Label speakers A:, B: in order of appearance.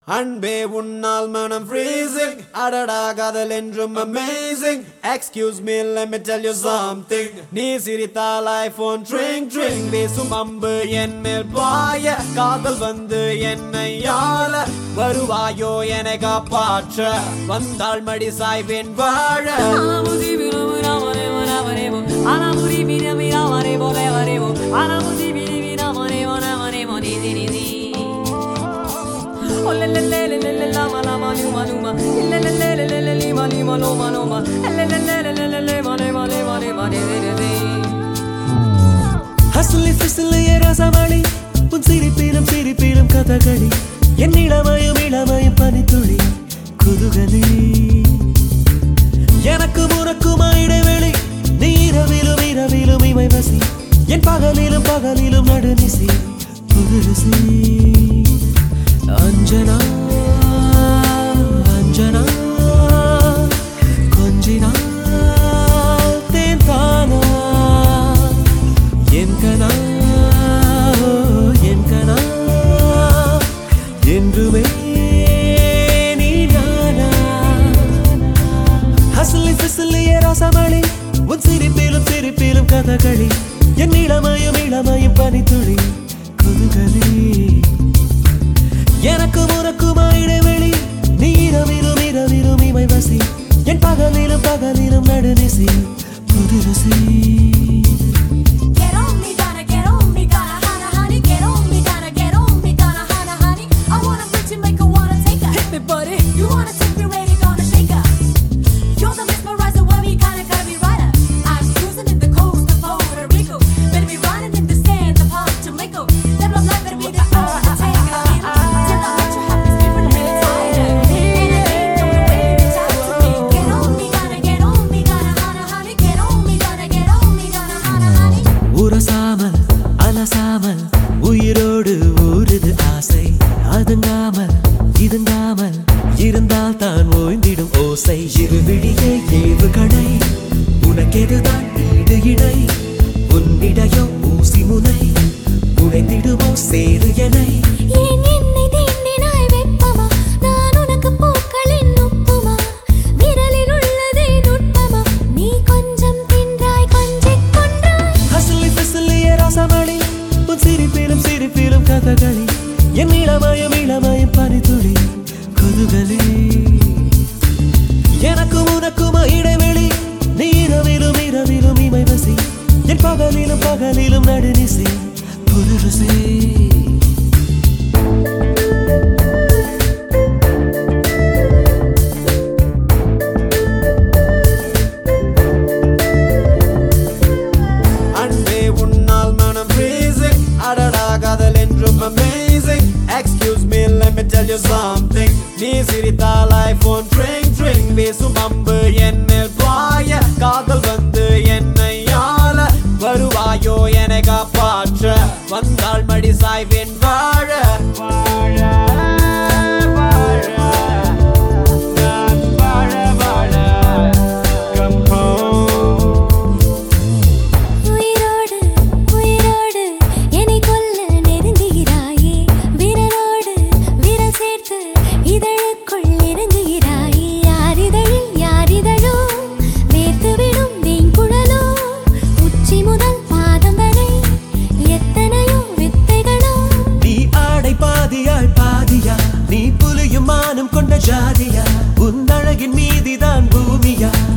A: அன்பே உன்னால் மனம் freezing அடடா காதல் என்றும் amazing excuse me let me tell you something நீ சிரித்தால் ஐபோன் ட்ரிங் ட்ரிங் வீசும் அம்பு என் மேல் பாய காதல் வந்து என்னை ஆள வருவாயோ என காப்பாற்ற வந்தாள் மடி சாய்வேன் வாழ
B: ஹசுலி பிசுலிய ரசமணி உன் சிரிப்பிலும் சிரிப்பிலும் கதகளி என் இளமயம் இளமயம் பனித்துளி குதுகலி எனக்கு உனக்குமா இடைவெளி நீ இரவிலும் இரவிலும் இமை வசி என் பகலிலும் பகலிலும் நடுநிசி புதுருசி அஞ்சனா அஞ்சனா கொஞ்சினால் தேன் தானா என் கனா என் கனா என்றுமே நீ நானா ஹசலி பிசலிய ரசமணி உன் சிரிப்பிலும் சிரிப்பிலும் கதகளி என் இளமயம் இளமயம் பனித்துளி குதுகலி எனக்கு உனக்குமா இடைவெளி நீ இரவிலும் இரவிலும் இமை வசி என் பகலிலும் பகலிலும் நடுநிசி புதுரசி
C: Get on me, Donna, get on me, Donna, Hana, honey. Get on me, Donna, get on me, Donna, Hana, honey. I wanna put you, make her wanna take her. Hit me, buddy. You wanna take me, ready, gonna shake her. You're the mesmerizer, worry, kinda curvy rider. I'm cruising in the coast of Puerto Rico. Better be riding in the sand of Puerto Jamaica. That love life better be the earth to take her. Till I let you have this different head tighter. And I ain't no way to talk to me. Get on me, Donna, get on me, Donna, Hana, honey. Get on me, Donna, get on me, Donna, Hana, honey.
B: உரசாமல் அலசாமல் உயிரோடு ஊறுது ஆசை அதுங்காமல் இதுங்காமல் இருந்தால் தான் ஓய்ந்திடும் ஓசை இருவிழியே ஏவு கடை உனக்கெதுதான் ஈடு இடை உன்னிடையோ ஊசி முனை உழைத்திடுமோ சேரு எனை
C: ஏன் என்னை தீண்டினாய் வெப்பமா? நான் உனக்கு பூக்களின் உப்புமா? விரலில் உள்ளதே நுட்பமா? நீ கொஞ்சம் தின்றாய், கொஞ்சிக் கொன்றாய்.
B: ஹசலி பிசலிய ரசமணி உன் சிரிப்பிலும் சிரிப்பிலும் கதகளி என் இளமயம் இளமயம் பனித்துளி குதுகலி எனக்கும் உனக்குமா இடைவெளி நீ இரவிலும் இரவிலும் இமை வசி என் பகலிலும் பகலிலும் நடுநிசி புதுரசி
A: அன்பே உன்னால் மனம் freezing அடடா காதல் என்றும் amazing excuse me let me tell you something நீ சிரித்தால் ஐபோன் ட்ரிங் ட்ரிங் வீசும் அம்பு என் மேல் பாய காதல் வந்து என்னை ஆள வருவாயோ என காப்பாற்ற வந்தாள் மடி சாய்வேன் வாழ வாழ வாழ நான் வாழ வாழ come home
C: உயிரோடு, உயிரோடு என்னை கொல்ல நெருங்குகிறாயே. விரலோடு விரல் சேர்த்து இதழுக்குள் இறங்குகிறாயே. யார் இதழில் யார் இதழோ? வேர்த்துவிடும் வெண்குழலோ? உச்சி முதல் பாதம் வரை எத்தனையோ வித்தைகளோ?
B: நீ ஆடை பாதியாய் பாதியா நீ புலியும் மானம் கொண்ட ஜாதியா உன் அழகின் மீதிதான் பூமியா